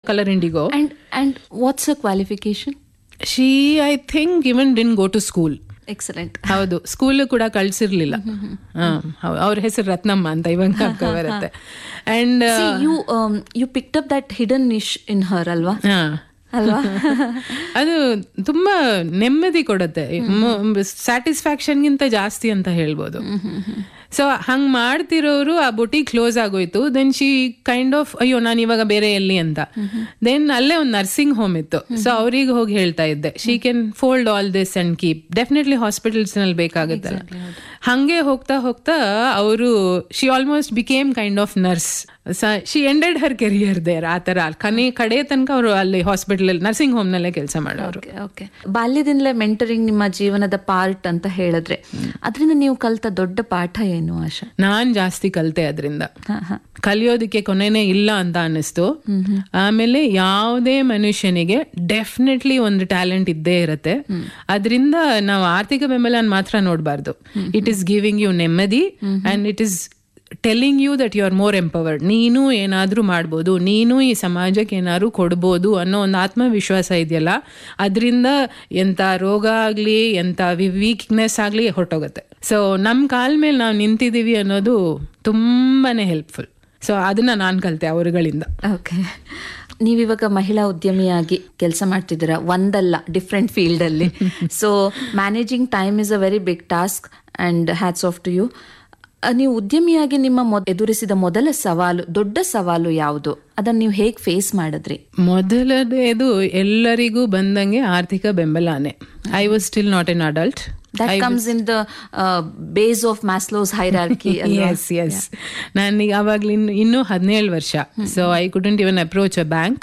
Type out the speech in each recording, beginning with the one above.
Colour indigo And and what's her qualification? She I think even didn't go to school Excellent. ಹೌದು school ಕೂಡ ಕಳ್ಸಿರ್ಲಿಲ್ಲ ಅವ್ರ ಹೆಸರು ರತ್ನಮ್ಮ ಅಂತ ಇವಾಗ ಜ್ಞಾಪಕ ಬರುತ್ತೆ and See, you um, you picked up that hidden niche in her, alva? ಅಲ್ವಾ ಅದು ತುಂಬಾ ನೆಮ್ಮದಿ ಕೊಡುತ್ತೆ ಸ್ಯಾಟಿಸ್ಫ್ಯಾಕ್ಷನ್ಗಿಂತ ಜಾಸ್ತಿ ಅಂತ ಹೇಳ್ಬೋದು ಸೊ ಹಂಗ್ ಮಾಡ್ತಿರೋರು ಆ ಬುಟಿ ಕ್ಲೋಸ್ ಆಗೋಯ್ತು ದೆನ್ ಶಿ ಕೈಂಡ್ ಆಫ್ ಅಯ್ಯೋ ನಾನು ಇವಾಗ ಬೇರೆ ಎಲ್ಲಿ ಅಂತ ದೆನ್ ಅಲ್ಲೇ ಒಂದು ನರ್ಸಿಂಗ್ ಹೋಮ್ ಇತ್ತು ಸೊ ಅವ್ರಿಗೆ ಹೋಗಿ ಹೇಳ್ತಾ ಇದ್ದೆ she can fold all this and keep definitely hospitals ನಲ್ಲಿ ಬೇಕಾಗುತ್ತಲ್ಲ ಹಂಗೆ ಹೋಗ್ತಾ ಹೋಗ್ತಾ ಅವರು she almost became kind of nurse she ended her career there ಆ ತರ ಕನೆ ಕಡೆ ತನಕ ಅವರು ಅಲ್ಲಿ ಹಾಸ್ಪಿಟಲ್ ನರ್ಸಿಂಗ್ ಹೋಮ್ ನಲ್ಲೇ ಕೆಲಸ ಮಾಡೋರು ಓಕೆ ಓಕೆ ಬಾಲ್ಯದಿಂದಲೇ ಮೆಂಟರಿಂಗ್ ನಿಮ್ಮ ಜೀವನದ ಪಾರ್ಟ್ ಅಂತ ಹೇಳಿದ್ರೆ ಅದರಿಂದ ನೀವು ಕಲ್ತ ದೊಡ್ಡ ಪಾಠ ಏನು ಆಶಾ ನಾನ್ ಜಾಸ್ತಿ ಕಲ್ತೆ ಅದರಿಂದ ಹಾ ಹಾ ಕಲಿಯೋದಕ್ಕೆ ಕೊನೆನೇ ಇಲ್ಲ ಅಂತ ಅನ್ನಿಸ್ತು ಆಮೇಲೆ ಯಾವುದೇ ಮನುಷ್ಯನಿಗೆ ಡೆಫಿನೆಟ್ಲಿ ಒಂದು ಟ್ಯಾಲೆಂಟ್ ಇದ್ದೇ ಇರತ್ತೆ ಅದರಿಂದ ನಾವು ಆರ್ಥಿಕ ಬೆಂಬಲ ಮಾತ್ರ ನೋಡಬಾರ್ದು ಇಟ್ ಈಸ್ ಗಿವಿಂಗ್ ಯು ನೆಮ್ಮದಿ and it is telling you that you are more empowered ನೀನು ಏನಾದ್ರೂ ಮಾಡ್ಬೋದು ನೀನು ಈ ಸಮಾಜಕ್ಕೆ ಏನಾದ್ರು ಕೊಡ್ಬೋದು ಅನ್ನೋ ಒಂದು ಆತ್ಮವಿಶ್ವಾಸ ಇದೆಯಲ್ಲ ಅದರಿಂದ ಎಂಥ ರೋಗ ಆಗಲಿ ಎಂಥ ವೀಕ್ನೆಸ್ ಆಗಲಿ ಹೊರಟೋಗುತ್ತೆ ಸೊ ನಮ್ಮ ಕಾಲ ಮೇಲೆ ನಾವು ನಿಂತಿದ್ದೀವಿ ಅನ್ನೋದು ತುಂಬಾನೇ ಹೆಲ್ಪ್ಫುಲ್ ಸೊ ಅದನ್ನ ನಾನು ಕಲಿತೆ ಅವರುಗಳಿಂದ ಓಕೆ ನೀವಿವಾಗ ಮಹಿಳಾ ಉದ್ಯಮಿಯಾಗಿ ಕೆಲಸ ಮಾಡ್ತಿದ್ದೀರಾ ಒಂದಲ್ಲ ಡಿಫ್ರೆಂಟ್ ಫೀಲ್ಡ್ ಅಲ್ಲಿ so managing time is a very big task and hats off to you ನೀವು ಉದ್ಯಮಿಯಾಗಿ ನಿಮ್ಮ ಮೊದ್- ಎದುರಿಸಿದ ಮೊದಲ ಸವಾಲು ದೊಡ್ಡ ಸವಾಲು ಯಾವುದು ಅದನ್ನ ನೀವು ಹೇಗೆ ಫೇಸ್ ಮಾಡಿದ್ರಿ ಮೊದಲನೇದು ಎಲ್ಲರಿಗೂ ಬಂದಂಗೆ ಆರ್ಥಿಕ ಬೆಂಬಲನೇ I was still not an adult that comes in the base of Maslow's hierarchy yes yes ನನಗೆ ಅವಾಗ್ಲಿ ಇನ್ನೂ ಹದಿನೇಳು ವರ್ಷ so I couldn't even approach a bank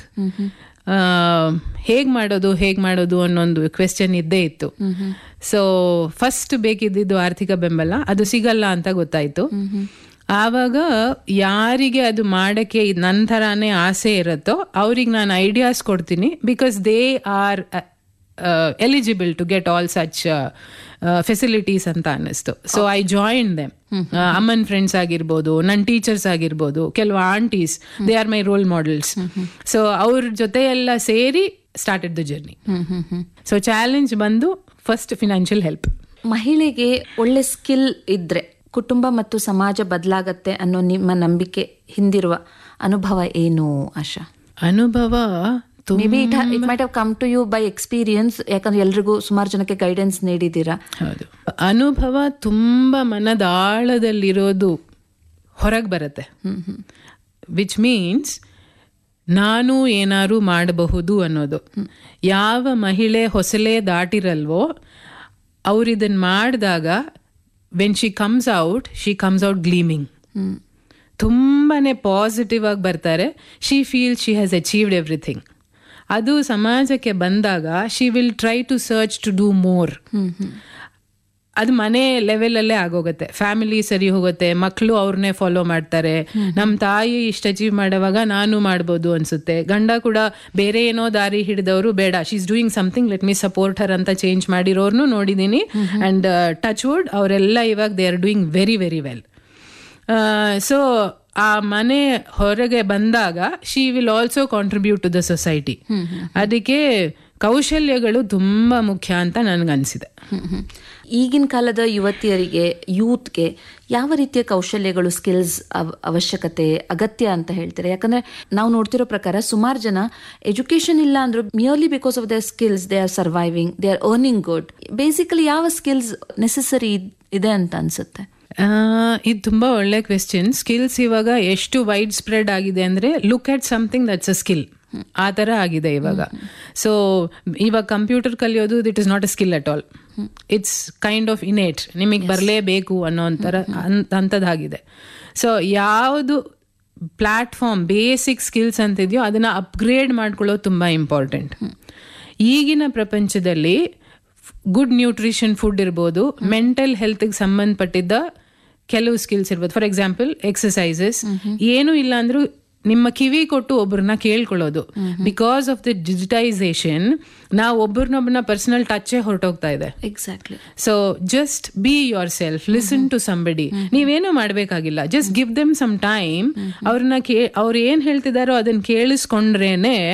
ಹೇಗ್ ಮಾಡೋದು ಹೇಗ್ ಮಾಡೋದು ಅನ್ನೊಂದು ಕ್ವೆಶ್ಚನ್ ಇದ್ದೇ ಇತ್ತು ಸೊ ಫಸ್ಟ್ ಬೇಕಿದ್ದಿದ್ದು ಆರ್ಥಿಕ ಬೆಂಬಲ ಅದು ಸಿಗಲ್ಲ ಅಂತ ಗೊತ್ತಾಯ್ತು ಆವಾಗ ಯಾರಿಗೆ ಅದು ಮಾಡಕ್ಕೆ ನನ್ನ ಥರಾನೇ ಆಸೆ ಇರುತ್ತೋ ಅವ್ರಿಗೆ ನಾನು ಐಡಿಯಾಸ್ ಕೊಡ್ತೀನಿ because they are eligible to get all such facilities ಅಂತ ಅನ್ನಿಸ್ತು ಸೊ ಐ ಜಾಯಿನ್ ದೆಮ್ ಅಮ್ಮನ್ ಫ್ರೆಂಡ್ಸ್ ಆಗಿರ್ಬೋದು ನನ್ನ ಟೀಚರ್ಸ್ ಆಗಿರ್ಬೋದು ಕೆಲವು aunties they are my role models so ಅವ್ರ ಜೊತೆ ಎಲ್ಲ ಸೇರಿ started the journey so challenge ಬಂದು ಫಸ್ಟ್ ಫಿನಾನ್ಷಿಯಲ್ ಹೆಲ್ಪ್ ಮಹಿಳೆಗೆ ಒಳ್ಳೆ ಸ್ಕಿಲ್ ಇದ್ರೆ ಕುಟುಂಬ ಮತ್ತು ಸಮಾಜ ಬದಲಾಗತ್ತೆ ಅನ್ನೋ ನಿಮ್ಮ ನಂಬಿಕೆ ಹಿಂದಿರುವ ಅನುಭವ ಏನು ಆಶಾ ಅನುಭವ ತುಂಬ may be it it might have come to you by experience ಯಾಕಂದ್ರೆ ಎಲ್ರಿಗೂ ಸುಮಾರು ಜನಕ್ಕೆ ಗೈಡೆನ್ಸ್ ನೀಡಿದ್ದೀರಾ ಹೌದು ಅನುಭವ ತುಂಬ ಮನದಾಳದಲ್ಲಿರೋದು ಹೊರಗೆ ಬರುತ್ತೆ ವಿಚ್ ಮೀನ್ಸ್ ನಾನು ಏನಾರು ಮಾಡಬಹುದು ಅನ್ನೋದು ಯಾವ ಮಹಿಳೆ ಹೊಸಲೇ ದಾಟಿರಲ್ವೋ ಅವ್ರು ಇದನ್ನು ಮಾಡಿದಾಗ when she comes out she comes out gleaming ತುಂಬಾನೇ ಪಾಸಿಟಿವ್ ಆಗಿ ಬರ್ತಾರೆ she feel she has achieved everything ಅದು ಸಮಾಜಕ್ಕೆ ಬಂದಾಗ she will try to search to do more ಅದು ಮನೆ ಲೆವೆಲಲ್ಲೇ ಆಗೋಗುತ್ತೆ ಫ್ಯಾಮಿಲಿ ಸರಿ ಹೋಗುತ್ತೆ ಮಕ್ಕಳು ಅವ್ರನ್ನೇ ಫಾಲೋ ಮಾಡ್ತಾರೆ ನಮ್ಮ ತಾಯಿ ಇಷ್ಟು ಅಚೀವ್ ಮಾಡೋವಾಗ ನಾನು ಮಾಡ್ಬೋದು ಅನ್ಸುತ್ತೆ ಗಂಡ ಕೂಡ ಬೇರೆ ಏನೋ ದಾರಿ ಹಿಡಿದವರು ಬೇಡ she is doing something let me support her ಅಂತ ಚೇಂಜ್ ಮಾಡಿರೋರ್ನು ನೋಡಿದ್ದೀನಿ ಅಂಡ್ ಟಚ್ ವುಡ್ ಅವರೆಲ್ಲ ಇವಾಗ they are doing very very well so ಆ ಮನೆ ಹೊರಗೆ ಬಂದಾಗ she will also contribute to the society ಅದಕ್ಕೆ ಕೌಶಲ್ಯಗಳು ತುಂಬಾ ಮುಖ್ಯ ಅಂತ ನನಗನ್ಸಿದೆ ಈಗಿನ ಕಾಲದ ಯುವತಿಯರಿಗೆ ಯೂತ್ಗೆ ಯಾವ ರೀತಿಯ ಕೌಶಲ್ಯಗಳು ಸ್ಕಿಲ್ಸ್ ಅವಶ್ಯಕತೆ ಅಗತ್ಯ ಅಂತ ಹೇಳ್ತಾರೆ ಯಾಕಂದ್ರೆ ನಾವು ನೋಡ್ತಿರೋ ಪ್ರಕಾರ ಸುಮಾರು ಜನ ಎಜುಕೇಶನ್ ಇಲ್ಲ ಅಂದ್ರೂ merely because of their skills they are surviving they are earning good basically ಯಾವ ಸ್ಕಿಲ್ಸ್ ನೆಸೆಸರಿ ಇದೆ ಅಂತ ಅನ್ಸುತ್ತೆ ಆ, ಇದು ತುಂಬಾ ಒಳ್ಳೆ ಕ್ವೆಶ್ಚನ್ ಸ್ಕಿಲ್ಸ್ ಇವಾಗ ಎಷ್ಟು ವೈಡ್ ಸ್ಪ್ರೆಡ್ ಆಗಿದೆ ಅಂದ್ರೆ look at something that's a skill ಆ ಥರ ಆಗಿದೆ ಇವಾಗ ಸೊ ಇವಾಗ ಕಂಪ್ಯೂಟರ್ ಕಲಿಯೋದು this is not a skill at all it's kind of innate ನಿಮಗೆ ಬರಲೇಬೇಕು ಅನ್ನೋ ಒಂಥರ ಅಂಥದ್ದಾಗಿದೆ ಸೊ ಯಾವುದು ಪ್ಲಾಟ್ಫಾರ್ಮ್ ಬೇಸಿಕ್ ಸ್ಕಿಲ್ಸ್ ಅಂತಿದೆಯೋ ಅದನ್ನ ಅಪ್ಗ್ರೇಡ್ ಮಾಡ್ಕೊಳ್ಳೋದು ತುಂಬ ಇಂಪಾರ್ಟೆಂಟ್ ಈಗಿನ ಪ್ರಪಂಚದಲ್ಲಿ ಗುಡ್ ನ್ಯೂಟ್ರಿಷನ್ ಫುಡ್ ಇರ್ಬೋದು ಮೆಂಟಲ್ ಹೆಲ್ತ್ಗೆ ಸಂಬಂಧಪಟ್ಟಿದ್ದ ಕೆಲವು ಸ್ಕಿಲ್ಸ್ ಇರ್ಬೋದು ಫಾರ್ ಎಕ್ಸಾಂಪಲ್ ಎಕ್ಸಸೈಸಸ್ ಏನು ಇಲ್ಲ ಅಂದ್ರೂ ನಿಮ್ಮ ಕಿವಿ ಕೊಟ್ಟು ಒಬ್ಬರನ್ನ ಕೇಳ್ಕೊಳ್ಳೋದು ಬಿಕಾಸ್ ಆಫ್ ದ ಡಿಜಿಟೈಸೇಷನ್ ನಾವು ಒಬ್ಬರನ್ನೊಬ್ಬರನ್ನ ಪರ್ಸನಲ್ ಟಚ್ಚೇ ಹೊರಟೋಗ್ತಾ ಇದೆ exactly so just be yourself listen to somebody ನೀವೇನು ಮಾಡಬೇಕಾಗಿಲ್ಲ just give them some time ಅವ್ರನ್ನ ಕೇ ಅವ್ರು ಏನ್ ಹೇಳ್ತಿದಾರೋ ಅದನ್ನ ಕೇಳಿಸ್ಕೊಂಡ್ರೇನೆ